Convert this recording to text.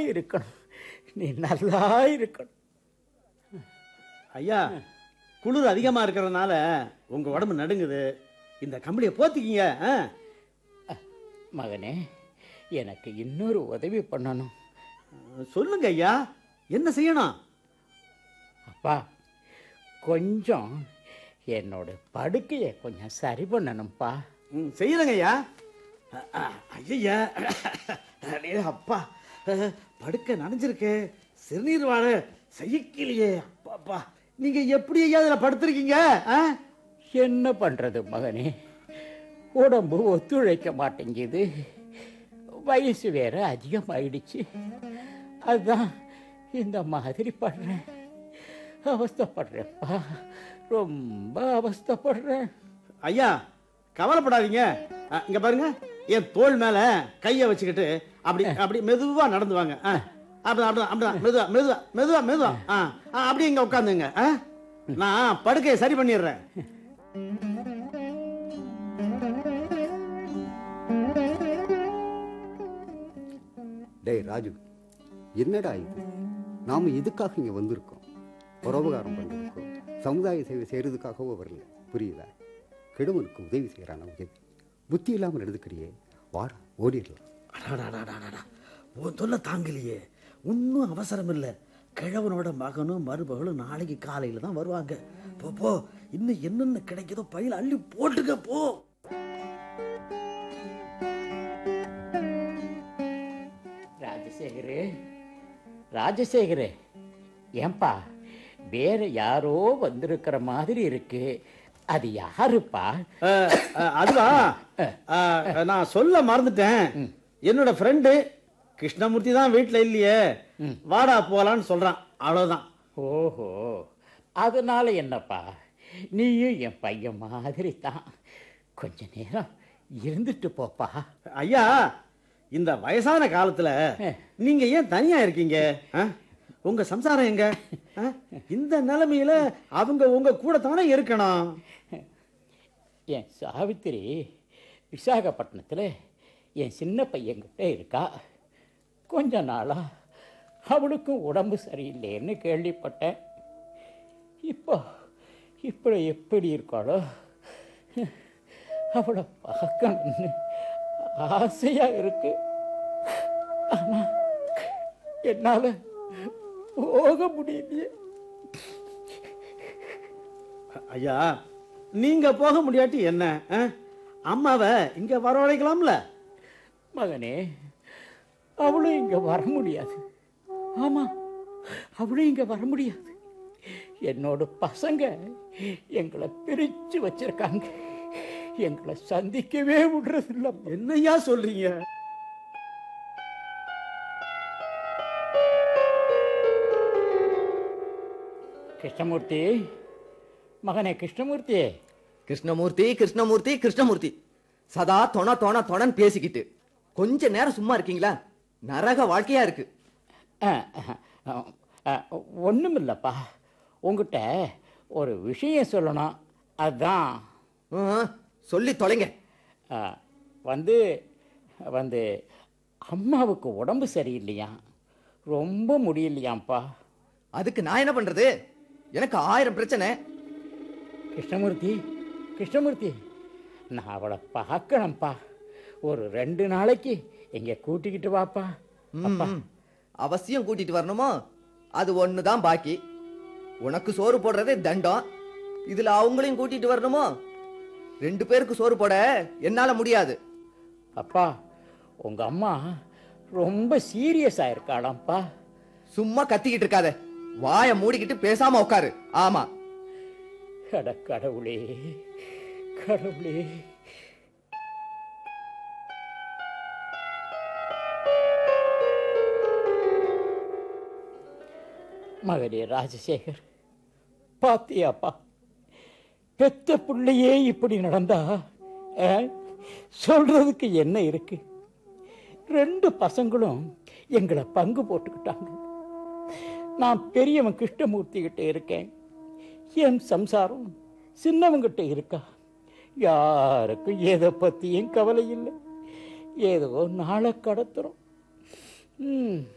இருக்கணும் நீ நல்லா இருக்கணும் ஐயா குளிர் அதிகமா இருக்கிறதுனால உங்க உடம்பு நடுங்குது இந்த கம்பளியை போத்திக்கிங்க ஆ? மகனே எனக்கு இன்னொரு உதவி பண்ணணும் சொல்லுங்க ஐயா என்ன செய்யணும் அப்பா கொஞ்சம் என்னோட படுக்கையை கொஞ்சம் சரி பண்ணணும்ப்பா ம், செய்யறேங்க ஐயா அ, அ, ஐயையா அடே அப்பா அ, படுக்க நனைஞ்சிருக்கு சிறுநீர் வாழ சகிக்கலையே அப்பாப்பா நீங்க எப்படி ஐயா இதுல படுத்திருக்கீங்க ஆ? என்ன பண்றது மகனே உடம்பு ஒத்துழைக்க மாட்டேங்குது வயசு வேற அதிகமாயிடுச்சு அதான் இந்த மாதிரி படுறேன் அவஸ்தைப்படுறேன்ப்பா ரொம்ப அவஸ்தைப்படுறேன் ஐயா கவலைப்படாதீங்க அ, இங்க பாருங்க என் தோள் மேல கைய வச்சுக்கிட்டு அப்படி அப்படி மெதுவா நடந்து வாங்க ஆ. அப்படிதான் அப்படிதான் அப்படிதான் மெதுவா மெதுவா மெதுவா மெதுவா ஆ ஆ, அப்படியே இங்க உட்காந்துங்க ஆ? நான் படுக்கையை சரி பண்ணிடுறேன் டேய் ராஜு என்னடா இது நாம் எதுக்காக இங்கே வந்திருக்கோம் பரோபகாரம் பண்ணிருக்கோம் சமுதாய சேவை செய்கிறதுக்காகவோ வரல புரியுதா கெடுமனுக்கு உதவி செய்கிறான உதவி புத்தி இல்லாமல் எடுத்துக்கிறியே வாடா ஓடிடலாம் அடாடாடாடாடா உன் தொல்லை தாங்கலையே ஒன்றும் அவசரம் இல்லை கிழவனோட மகனும் மருமகளும் நாளைக்கு காலையில் தான் வருவாங்க போ போ இன்னும் என்னென்ன கிடைக்குதோ பையில அள்ளி போட்டுக்க போ ராஜசேகரு ராஜசேகரு ஏன்பா வேற யாரோ வந்திருக்கிற மாதிரி இருக்கு அது யாருப்பா அஹ், அஹ், அதுவா அஹ், நான் சொல்ல மறந்துட்டேன் என்னோட ஃப்ரெண்டு கிருஷ்ணமூர்த்தி தான் வீட்டில் இல்லையே வாடா போலான்னு சொல்றான் அவ்வளோதான் ஓஹோ அதனால என்னப்பா நீயும் என் பையன் மாதிரி தான் கொஞ்ச நேரம் இருந்துட்டு போப்பா ஐயா இந்த வயசான காலத்துல நீங்க ஏன் தனியா இருக்கீங்க ஆ? உங்க சம்சாரம் எங்க ஆ? இந்த நிலைமையில அவங்க உங்க கூட தானே இருக்கணும் என் சாவித்திரி விசாகப்பட்டினத்தில் என் சின்ன பையன்கிட்ட இருக்கா கொஞ்ச நாளா அவளுக்கும் உடம்பு சரியில்லைன்னு கேள்விப்பட்டேன் இப்போ இப்போ எப்படி இருக்காளோ அவளை பார்க்கணும்னு ஆசையாக இருக்கு ஆனால் என்னால் போக முடியலையே ஐயா நீங்க போக முடியாட்டி என்ன ஆ? அம்மாவை இங்க வரவழைக்கலாம்ல மகனே அவளும் இங்க வர முடியாது ஆமா அவளும் இங்க வர முடியாது என்னோட பசங்க எங்களை பிரிச்சு வச்சிருக்காங்க எங்களை சந்திக்கவே விடுறதில்ல என்னய்யா சொல்றீங்க கிருஷ்ணமூர்த்தி மகனே கிருஷ்ணமூர்த்தி கிருஷ்ணமூர்த்தி கிருஷ்ணமூர்த்தி கிருஷ்ணமூர்த்தி சதா தொண தொண தொணன்னு பேசிக்கிட்டு கொஞ்ச நேரம் சும்மா இருக்கீங்களா நரக வாழ்க்கையா இருக்கு ஒன்றும் இல்லைப்பா உங்ககிட்ட ஒரு விஷயம் சொல்லணும் அதான் ஆ, சொல்லி தொலைங்க ஆ, வந்து வந்து அம்மாவுக்கு உடம்பு சரியில்லையா ரொம்ப முடியலையாம்ப்பா அதுக்கு நான் என்ன பண்றது எனக்கு ஆயிரம் பிரச்சனை கிருஷ்ணமூர்த்தி கிருஷ்ணமூர்த்தி நான் அவளை பார்க்கணும்ப்பா ஒரு ரெண்டு நாளைக்கு இங்கே கூட்டிக்கிட்டு வாப்பா அப்பா ம், அவசியம் கூட்டிட்டு வரணுமோ அது ஒண்ணுதான் பாக்கி உனக்கு சோறு போடுறதே தண்டம் இதுல அவங்களையும் கூட்டிட்டு வரணுமோ ரெண்டு பேருக்கு சோறு போட என்னால முடியாது அப்பா உங்க அம்மா ரொம்ப சீரியஸ் ஆயிருக்காளாம்ப்பா சும்மா கத்திக்கிட்டு இருக்காத வாயை மூடிக்கிட்டு பேசாம உட்காரு ஆமா அட கடவுளே கடவுளே மகனே ராஜசேகர் பாத்தியாப்பா பெத்த பிள்ளையே இப்படி நடந்தா ஆ, சொல்றதுக்கு என்ன இருக்கு ரெண்டு பசங்களும் எங்களை பங்கு போட்டுக்கிட்டாங்க நான் பெரியவன் கிருஷ்ணமூர்த்தி கிட்ட இருக்கேன் என் சம்சாரம் சின்னவங்கிட்ட இருக்கா யாருக்கும் எதை பத்தியும் கவலை இல்லை ஏதோ நாளை கடத்துறோம் ம்